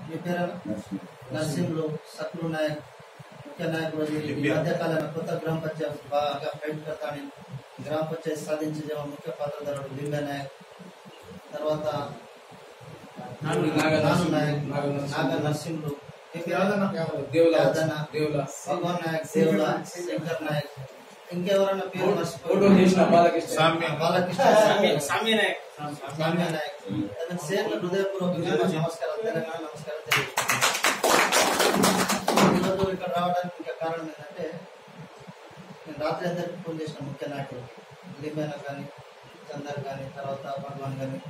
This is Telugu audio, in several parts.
మీ పేరు నర్సింహులు సక్రు నాయక్ ముఖ్య నాయకుడు ఈ మధ్యకాలంలో కొత్త గ్రామ పంచాయత్ బాగా ఫైట్ కడతాని గ్రామ పంచాయతీ సాధించే జమ ముఖ్య పాత్రధారుడు లింగ నాయక్ తర్వాత నాను నాయక్ నాగ నర్సింహులు మీ పేరు యాదన్న దేవుల భగవాన్ నాయక్ దేవుల శంకర్ నాయక్ ఇంకెవరైనా పేరు ఫోటో చేసిన బాలకృష్ణ బాలకృష్ణ సామ్య నాయక్ సామ్య నాయక్ అతని సేవలు హృదయపూర్వక నమస్కారం తెలంగాణ నమస్కారం తెలియజేస్తున్నాను. ఈరోజు ఇక్కడ రావడానికి ఇంకా కారణం ఏంటంటే నేను రాత్రి అందరికి ఫోన్ చేసిన ముఖ్య నాయకులు లింబేన కానీ చందర్ కానీ తర్వాత భగవాన్ కానీ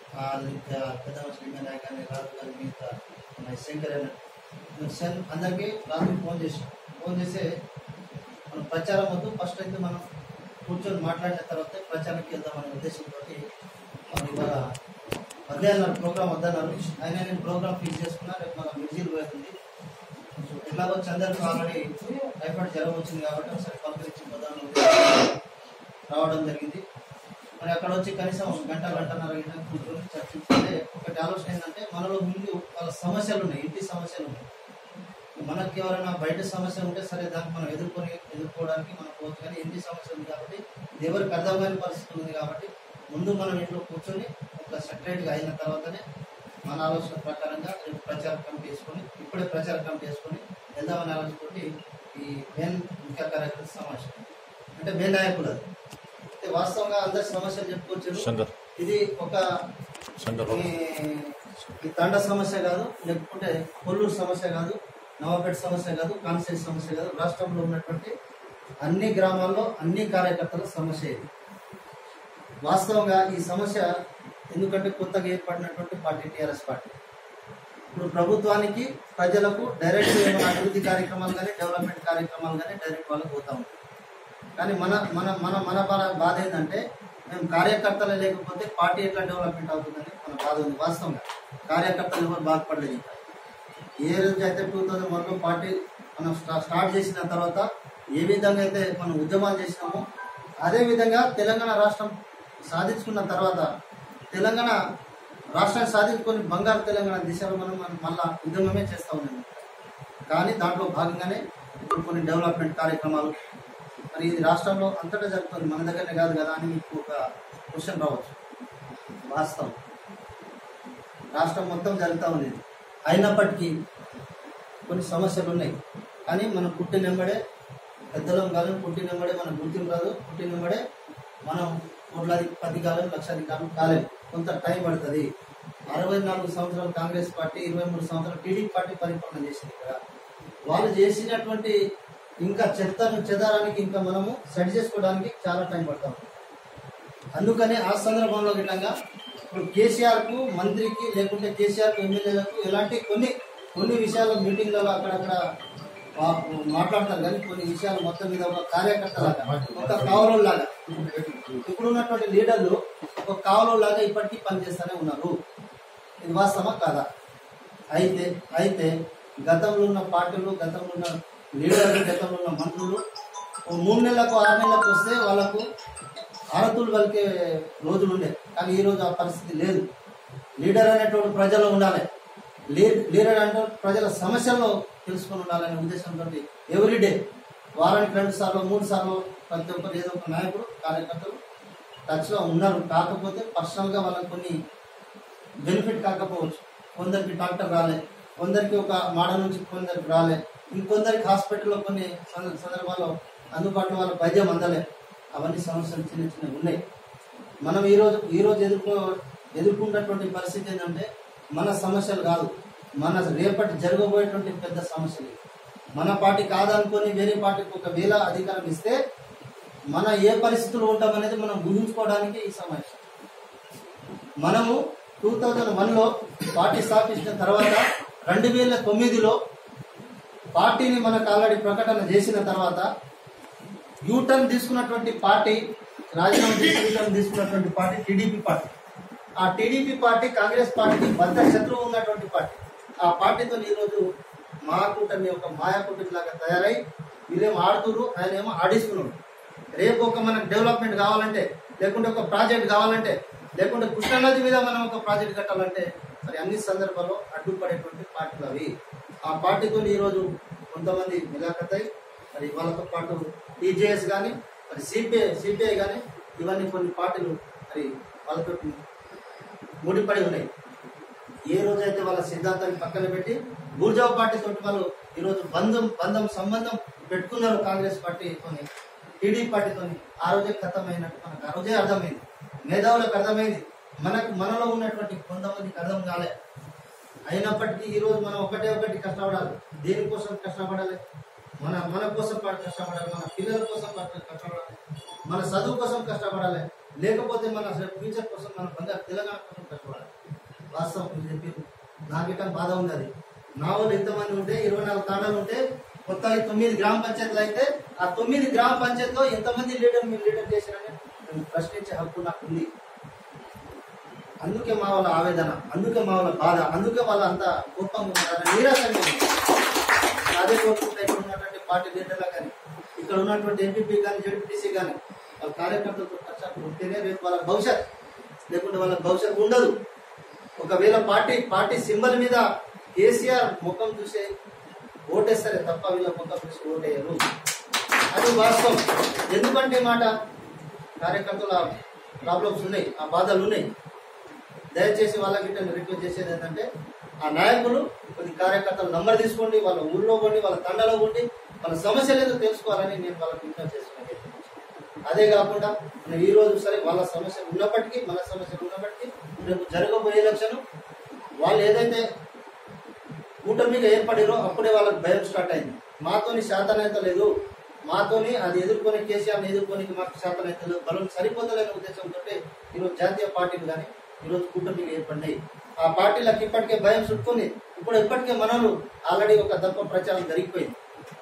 పెద్ద లింబే నాయక్ కానీ రాజు కానీ మిగతా మన శంకర్ అని అందరికీ రాత్రి ఫోన్ చేసిన ఫోన్ చేస్తే మనం ప్రచారం వద్దు ఫస్ట్ అయితే మనం కూర్చొని మాట్లాడిన తర్వాత ప్రచారానికి వెళ్దామనే ఉద్దేశంతో మనం ఇవాళ మధ్యాహ్నం ప్రోగ్రామ్ వద్దన్నారు అయినా నేను ప్రోగ్రామ్ ఫిక్స్ చేసుకున్నా రేపు మన మ్యూజియం పోతుంది కొంచెం ఎట్లాగో చందర్కి ఆల్రెడీ టైఫాయిడ్ జ్వరం వచ్చింది కాబట్టి ఒకసారి పలకరించి పోదామని ఉద్దేశంతో రావడం జరిగింది మరి అక్కడ వచ్చి కనీసం గంట గంటన్నర గంట కూర్చొని చర్చించుకుంటే ఒకటి ఆలోచన ఏంటంటే మనలో ముందు వాళ్ళ సమస్యలు ఉన్నాయి ఇంటి సమస్యలు ఉన్నాయి మనకి ఎవరైనా బయట సమస్య ఉంటే సరే దానికి మనం ఎదుర్కొని ఎదుర్కోవడానికి మనం పోవచ్చు కానీ ఇంటి సమస్య ఉంది కాబట్టి ఇది ఎవరికి అర్థం కాని పరిస్థితి ఉంది కాబట్టి ముందు మనం ఇంట్లో కూర్చొని ఒక సెపరేట్గా అయిన తర్వాతనే మన ఆలోచన ప్రకారంగా రేపు ప్రచార కమిటీ వేసుకొని ఇప్పుడే ప్రచార కమిటీ వేసుకొని వెళ్దామని ఆలోచనతోటి ఈ మెయిన్ ముఖ్య కార్యక్రమం సమావేశం అంటే మెయిన్ నాయకులు అది అయితే వాస్తవంగా అందరి సమస్యలు చెప్పుకోవచ్చు ఇది ఒక ఈ ఈ తండ సమస్య కాదు లేకపోతే కొల్లూరు సమస్య కాదు నవాపేట సమస్య కాదు కాన్సెన్స్ సమస్య కాదు రాష్ట్రంలో ఉన్నటువంటి అన్ని గ్రామాల్లో అన్ని కార్యకర్తల సమస్య ఇది వాస్తవంగా ఈ సమస్య ఎందుకంటే కొత్తగా ఏర్పడినటువంటి పార్టీ టీఆర్ఎస్ పార్టీ ఇప్పుడు ప్రభుత్వానికి ప్రజలకు డైరెక్ట్ ఏమైనా అభివృద్ధి కార్యక్రమాలు కానీ డెవలప్మెంట్ కార్యక్రమాలు కానీ డైరెక్ట్ వాళ్ళకి పోతా ఉంటాయి కానీ మన మన మన మన బాధ బాధ ఏంటంటే మేము కార్యకర్తలే లేకపోతే పార్టీ ఎట్లా డెవలప్మెంట్ అవుతుందని మన బాధ ఉంది వాస్తవంగా కార్యకర్తలు ఎవరు బాధపడలేదు ఇంకా ఏ రోజు అయితే టూ థౌజండ్ వన్లో పార్టీ మనం స్టా- స్టార్ట్ చేసిన తర్వాత ఏ విధంగా అయితే మనం ఉద్యమాలు చేసినామో అదే విధంగా తెలంగాణ రాష్ట్రం సాధించుకున్న తర్వాత తెలంగాణ రాష్ట్రాన్ని సాధించుకొని బంగారు తెలంగాణ దిశలో మనం మనం మళ్ళా ఉద్యమమే చేస్తా ఉన్నాం కానీ దాంట్లో భాగంగానే ఇప్పుడు కొన్ని డెవలప్మెంట్ కార్యక్రమాలు మరి ఇది రాష్ట్రంలో అంతటా జరుగుతుంది మన దగ్గరనే కాదు కదా అని మీకు ఒక క్వశ్చన్ రావచ్చు వాస్తవం రాష్ట్రం మొత్తం జరుగుతూ ఉంది ఇది. అయినప్పటికీ కొన్ని సమస్యలు ఉన్నాయి కానీ మనం పుట్టినెంబడే పెద్దలం కాదు పుట్టినెంబడే మనం గుర్తింపు రాదు పుట్టినెంబడే మనం కోట్లాది పది కాలం లక్షాధికారం కాలేదు కొంత టైం పడుతుంది అరవై నాలుగు సంవత్సరాలు కాంగ్రెస్ పార్టీ ఇరవై మూడు సంవత్సరాలు టీడీపీ పార్టీ పరిపాలన చేసింది ఇక్కడ వాళ్ళు చేసినటువంటి ఇంకా చెత్తను చెదారానికి ఇంకా మనము సెట్ చేసుకోవడానికి చాలా టైం పడతాం అందుకని ఆ సందర్భంలో గిట్టంగా ఇప్పుడు కేసీఆర్ కు మంత్రికి లేకుంటే కేసీఆర్ కు ఎమ్మెల్యేలకు ఎలాంటి కొన్ని కొన్ని విషయాలు మీటింగ్లలో అక్కడక్కడ వా- మాట్లాడతారు కానీ కొన్ని విషయాలు మొత్తం మీద ఒక కార్యకర్త లాగా ఒక కావలో లాగా ఇప్పుడు ఉన్నటువంటి లీడర్లు ఒక కావలో లాగా ఇప్పటికీ పనిచేస్తూనే ఉన్నారు ఇది వాస్తవమా కాదా అయితే అయితే గతంలో ఉన్న పార్టీలు గతంలో ఉన్న లీడర్లు గతంలో ఉన్న మంత్రులు ఓ మూడు నెలలకు ఆరు నెలలకు వస్తే వాళ్ళకు ఆరతులు పలికే రోజులు ఉండే కానీ ఈ రోజు ఆ పరిస్థితి లేదు లీడర్ అనేటువంటి ప్రజల్లో ఉండాలి లీ- లీడర్ అంటే ప్రజల సమస్యల్లో తెలుసుకొని ఉండాలనే ఉద్దేశంతో ఎవ్రీడే వారానికి రెండు సార్లు మూడు సార్లు ప్రతి ఒక్కరు ఏదో ఒక నాయకుడు కార్యకర్తలు టచ్లో ఉన్నారు కాకపోతే పర్సనల్గా వాళ్ళకి కొన్ని బెనిఫిట్ కాకపోవచ్చు కొందరికి డాక్టర్ రాలే కొందరికి ఒక మాడ నుంచి కొందరికి రాలే ఇంకొందరికి హాస్పిటల్లో కొన్ని సంద- సందర్భాల్లో అందుబాటులో వాళ్ళ వైద్యం అందలే అవన్నీ సమస్యలు చిన్న చిన్నవి ఉన్నాయి మనం ఈరోజు ఈరోజు ఎదుర్కో ఎదుర్కొన్నటువంటి పరిస్థితి ఏంటంటే మన సమస్యలు కాదు మన రేపటి జరగబోయేటువంటి పెద్ద సమస్యలు ఇవి. మన పార్టీ కాదనుకొని వేరే పార్టీకి ఒకవేళ అధికారం ఇస్తే మన ఏ పరిస్థితులు ఉంటామనేది మనం ఊహించుకోవడానికి ఈ సమావేశం మనము టూ థౌజండ్ వన్లో పార్టీ స్థాపించిన తర్వాత రెండు వేల తొమ్మిదిలో పార్టీని మనకు ఆల్రెడీ ప్రకటన చేసిన తర్వాత యూటర్న్ తీసుకున్నటువంటి పార్టీ రాజీనామా చేసి యూటర్న్ తీసుకున్నటువంటి పార్టీ టీడీపీ పార్టీ ఆ టీడీపీ పార్టీ కాంగ్రెస్ పార్టీకి బద్ద శత్రువు ఉన్నటువంటి పార్టీ ఆ పార్టీతో ఈరోజు మా కూటమి ఒక మాయా కూటమి లాగా తయారై వీళ్ళేమో ఆడుతున్నారు ఆయన ఏమో ఆడిస్తున్నారు రేపు ఒక మనకు డెవలప్మెంట్ కావాలంటే లేకుంటే ఒక ప్రాజెక్ట్ కావాలంటే లేకుంటే కృష్ణానది మీద మనం ఒక ప్రాజెక్ట్ కట్టాలంటే మరి అన్ని సందర్భాల్లో అడ్డుపడేటువంటి పార్టీ పార్టీలు అవి ఆ పార్టీతో ఈరోజు కొంతమంది మిలాఖతై మరి వాళ్ళతో పాటు టీజేఎస్ కానీ మరి సిపిఐ సిపిఐ కానీ ఇవన్నీ కొన్ని పార్టీలు మరి వాళ్ళతో ముడిపడి ఉన్నాయి ఏ రోజైతే వాళ్ళ సిద్ధాంతాన్ని పక్కన పెట్టి బూర్జావ్ పార్టీ తోటి వాళ్ళు ఈరోజు బంధం బంధం సంబంధం పెట్టుకున్నారు కాంగ్రెస్ పార్టీతో టీడీపీ పార్టీతో ఆ రోజే ఖతమైనట్టు మనకు ఆ రోజే అర్థమైంది మేధావులకు అర్థమైంది మనకు మనలో ఉన్నటువంటి కొంతమందికి అర్థం కాలే అయినప్పటికీ ఈ రోజు మనం ఒకటే ఒకటి కష్టపడాలి దేనికోసం కష్టపడాలి మన మన కోసం పాటు కష్టపడాలి మన పిల్లల కోసం పాటు కష్టపడాలి మన చదువు కోసం కష్టపడాలి లేకపోతే మన ఫ్యూచర్ కోసం మన బంగారు తెలంగాణ కోసం కష్టపడాలి వాస్తవం మీరు చెప్పారు నాకిట బాధ ఉంది అది నా వాళ్ళు ఎంతమంది ఉంటే ఇరవై నాలుగు తాండాలు ఉంటే కొత్తగా తొమ్మిది గ్రామ పంచాయతీలు అయితే ఆ తొమ్మిది గ్రామ పంచాయతీలో ఎంతమంది లీడర్ మీరు లీడర్ చేశారని నేను ప్రశ్నించే హక్కు నాకు ఉంది అందుకే మా వాళ్ళ ఆవేదన అందుకే మా వాళ్ళ బాధ అందుకే వాళ్ళ అంత కోపంగా ఉన్నారు నీరసంగా ఉన్నారు. అదే కోరుకుంటే ఇక్కడ ఉన్నటువంటి పార్టీ లీడర్లు కానీ ఇక్కడ ఉన్నటువంటి ఎంపీపీ కానీ జడ్పీటీసీ కానీ వాళ్ళ కార్యకర్తలతో కష్టాలు ఉంటేనే రేపు వాళ్ళ భవిష్యత్ లేకుంటే వాళ్ళ భవిష్యత్తు ఉండదు ఒకవేళ పార్టీ పార్టీ సింబల్ మీద కేసీఆర్ ముఖం చూసే ఓటేస్తారే తప్ప వీళ్ళ ముఖం చూసి ఓటేయరు అది వాస్తవం ఎందుకంటే ఈ మాట కార్యకర్తల ప్రాబ్లమ్స్ ఉన్నాయి ఆ బాధలు ఉన్నాయి దయచేసి వాళ్ళకి నేను రిక్వెస్ట్ చేసేది ఏంటంటే ఆ నాయకులు కొద్ది కార్యకర్తల నంబర్ తీసుకోండి వాళ్ళ ఊర్లో పోండి వాళ్ళ తండలో ఉండి వాళ్ళ సమస్యలు ఏదో తెలుసుకోవాలని నేను వాళ్ళకి విజ్ఞప్తి చేస్తున్నాను అదే కాకుండా నేను ఈ రోజు సరే వాళ్ళ సమస్యలు ఉన్నప్పటికీ మన సమస్యలు ఉన్నప్పటికీ రేపు జరగబోయే ఎలక్షన్ వాళ్ళు ఏదైతే కూటమిగా ఏర్పడిరో అప్పుడే వాళ్ళకి భయం స్టార్ట్ అయింది మాతోని శాతనైతే లేదు మాతోని అది ఎదుర్కొని కేసీఆర్ని ఎదుర్కొని మాకు శాతనైతే లేదు బలం సరిపోతలేని ఉద్దేశంతో ఈరోజు జాతీయ పార్టీలు కానీ ఈరోజు కూటమిగా ఏర్పడినాయి ఆ పార్టీలకు ఇప్పటికే భయం చుట్టుకుంది ఇప్పుడు ఇప్పటికే మనలు ఆల్రెడీ ఒక దప్ప ప్రచారం జరిగిపోయింది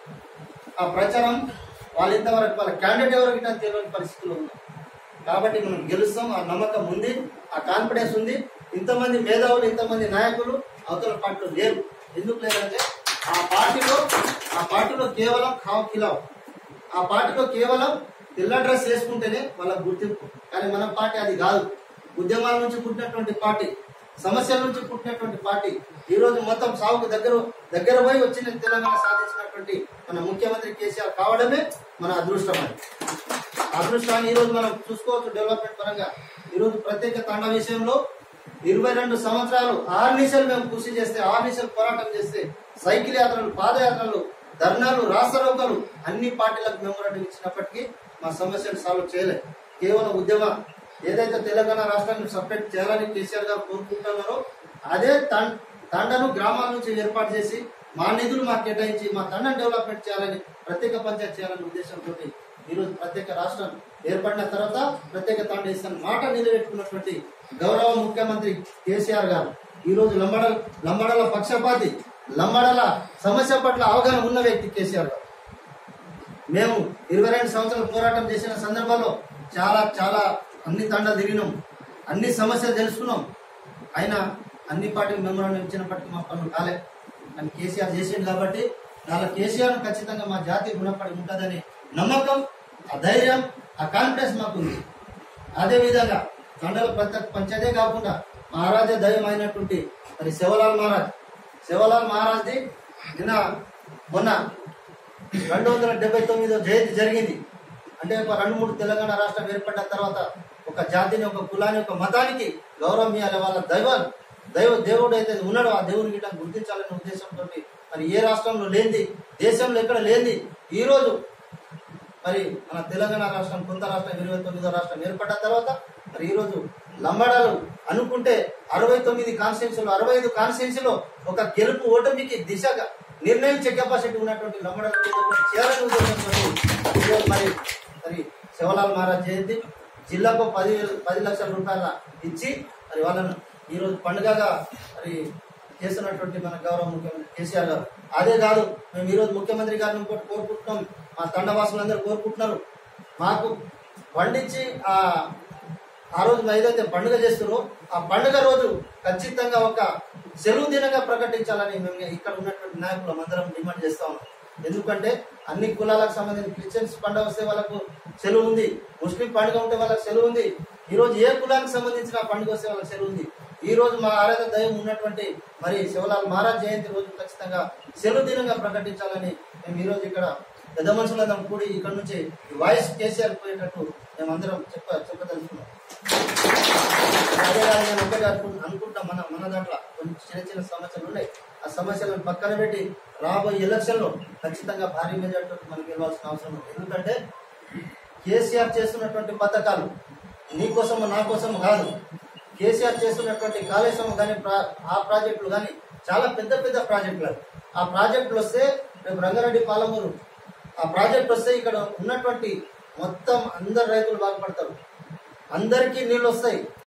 ఆ ప్రచారం వాళ్ళు ఇంతవరకు వాళ్ళ క్యాండిడేట్ ఎవరు గిట్ట తెలియని పరిస్థితుల్లో ఉన్నారు కాబట్టి మనం గెలుస్తాం ఆ నమ్మకం ఉంది ఆ కాన్ఫిడెన్స్ ఉంది ఇంతమంది మేధావులు ఇంతమంది నాయకులు అవతల పార్టీలో లేరు ఎందుకు లేదంటే ఆ పార్టీలో ఆ పార్టీలో కేవలం ఖావ్ కిలావ్ ఆ పార్టీలో కేవలం తెల్ల డ్రెస్ వేసుకుంటేనే వాళ్ళ గుర్తింపు కానీ మన పార్టీ అది కాదు ఉద్యమాల నుంచి పుట్టినటువంటి పార్టీ సమస్యల నుంచి పుట్టినటువంటి పార్టీ ఈ రోజు మొత్తం సాగుకు దగ్గర దగ్గర పోయి వచ్చిన తెలంగాణ సాధించినటువంటి మన ముఖ్యమంత్రి కేసీఆర్ కావడమే మన అదృష్టం అది అదృష్టాన్ని ఈ రోజు మనం చూసుకోవచ్చు డెవలప్మెంట్ పరంగా ఈ రోజు ప్రత్యేక తండ విషయంలో ఇరవై రెండు సంవత్సరాలు ఆరు నిమిషాలు మేము కృషి చేస్తే ఆరు నిమిషాలు పోరాటం చేస్తే సైకిల్ యాత్రలు పాదయాత్రలు ధర్నాలు రాష్ట్రోకలు అన్ని పార్టీలకు మెమోరాండం ఇచ్చినప్పటికీ మా సమస్యను సాల్వ్ చేయలేదు కేవలం ఉద్యమ ఏదైతే తెలంగాణ రాష్ట్రాన్ని సపరేట్ చేయాలని కేసీఆర్ గారు కోరుకుంటున్నారో అదే తం- తండను గ్రామాల నుంచి ఏర్పాటు చేసి మా నిధులు మాకు కేటాయించి మా తండను డెవలప్మెంట్ చేయాలని ప్రత్యేక పంచాయతీ చేయాలనే ఉద్దేశంతో ఈరోజు ప్రత్యేక రాష్ట్రం ఏర్పడిన తర్వాత ప్రత్యేక తాండ ఇస్తాను మాట నిలబెట్టుకున్నటువంటి గౌరవ ముఖ్యమంత్రి కేసీఆర్ గారు ఈ రోజు లంబడల లంబడల పక్షపాతి లంబడల సమస్య పట్ల అవగాహన ఉన్న వ్యక్తి కేసీఆర్ గారు మేము ఇరవై రెండు సంవత్సరాలు పోరాటం చేసిన సందర్భంలో చాలా చాలా అన్ని తండాలు తిరిగినాం అన్ని సమస్యలు తెలుసుకున్నాం అయినా అన్ని పార్టీలు మెమోరాండం ఇచ్చినప్పటికీ మా పనులు కాలే కానీ కేసీఆర్ చేసిండు కాబట్టి దానిలో కేసీఆర్ ఖచ్చితంగా మా జాతి గుణపడి ఉంటుందని నమ్మకం ఆ ధైర్యం ఆ కాన్ఫిడెన్స్ మాకుంది అదే విధంగా తండల ప్రత్యేక పంచాయతీ కాకుండా మా ఆరాధ్య దైవం అయినటువంటి మరి శివలాల్ మహారాజ్ శివలాల్ మహారాజ్ది నిన్న మొన్న రెండు వందల డెబ్బై తొమ్మిదో జయంతి జరిగింది అంటే ఒక రెండు మూడు తెలంగాణ రాష్ట్రం ఏర్పడిన తర్వాత ఒక జాతిని ఒక కులాన్ని ఒక మతానికి గౌరవం ఇవ్వాలి వాళ్ళ దైవం దైవ దేవుడు అయితే ఉన్నాడో ఆ దేవుని గిట్ట గుర్తించాలనే ఉద్దేశంతో మరి ఏ రాష్ట్రంలో లేనిది దేశంలో ఎక్కడ లేనిది ఈ రోజు మరి మన తెలంగాణ రాష్ట్రం కొత్త రాష్ట్రం ఇరవై తొమ్మిదో రాష్ట్రం ఏర్పడ్డ తర్వాత మరి ఈ రోజు లంబాడాలు అనుకుంటే అరవై తొమ్మిది కాన్స్టిట్యూన్సీలో అరవై ఐదు కాన్స్టిట్యూన్సీలో ఒక గెలుపు ఓటమికి దిశగా నిర్ణయించే కెపాసిటీ ఉన్నటువంటి లంబాడాలు చేయాలని ఉద్దేశంతో ఈరోజు మరి మరి శివలాల్ మహారాజ్ జయంతి జిల్లాకు పది పది లక్షల రూపాయల ఇచ్చి మరి వాళ్ళను ఈ రోజు పండుగగా మరి చేస్తున్నటువంటి మన గౌరవ ముఖ్యమంత్రి కేసీఆర్ గారు అదే కాదు మేము ఈ రోజు ముఖ్యమంత్రి గారిని ఇంకోటి కోరుకుంటున్నాం మా తండవాసులందరూ కోరుకుంటున్నారు మాకు పండించి ఆ ఆ రోజు ఏదైతే పండుగ చేస్తున్నారో ఆ పండుగ రోజు ఖచ్చితంగా ఒక సెలవు దినంగా ప్రకటించాలని మేము ఇక్కడ ఉన్నటువంటి నాయకులు అందరం డిమాండ్ చేస్తా ఉన్నాం ఎందుకంటే అన్ని కులాలకు సంబంధించి క్రిస్టియన్స్ పండుగ వస్తే వాళ్ళకు సెలవు ఉంది ముస్లిం పండుగ ఉంటే వాళ్ళకి సెలవు ఉంది ఈ రోజు ఏ కులానికి సంబంధించిన పండుగ వస్తే వాళ్ళకి సెలవు ఉంది ఈ రోజు మా ఆరాధన దైవం ఉన్నటువంటి మరి శివలాల్ మహారాజ్ జయంతి రోజు ఖచ్చితంగా సెలవు దినంగా ప్రకటించాలని మేము ఈ రోజు ఇక్కడ పెద్ద మనుషులందరం కూడి ఇక్కడ నుంచి ఈ వాయిస్ కేసీఆర్ పోయేటట్టు మేమందరం చెప్ప చెప్పదలుచుకున్నాం అదే కాదు నేను ఒకటే అనుకు- అనుకుంటా మన మన దాంట్లో కొన్ని చిన్న చిన్న సమస్యలు ఉన్నాయి ఆ సమస్యలను పక్కన పెట్టి రాబోయే ఎలక్షన్ లో ఖచ్చితంగా భారీ మెజార్టీ మనకి గెలవాల్సిన అవసరం ఉంది ఎందుకంటే కేసీఆర్ చేస్తున్నటువంటి పథకాలు నీ కోసం నా కోసం కాదు కేసీఆర్ చేస్తున్నటువంటి కాళేశ్వరం కానీ ఆ ప్రాజెక్టులు కానీ చాలా పెద్ద పెద్ద ప్రాజెక్టులు అవి. ఆ ప్రాజెక్టులు వస్తే రేపు రంగారెడ్డి పాలమూరు ఆ ప్రాజెక్ట్ వస్తే ఇక్కడ ఉన్నటువంటి మొత్తం అందరు రైతులు బాగుపడతారు అందరికీ నీళ్ళు వస్తాయి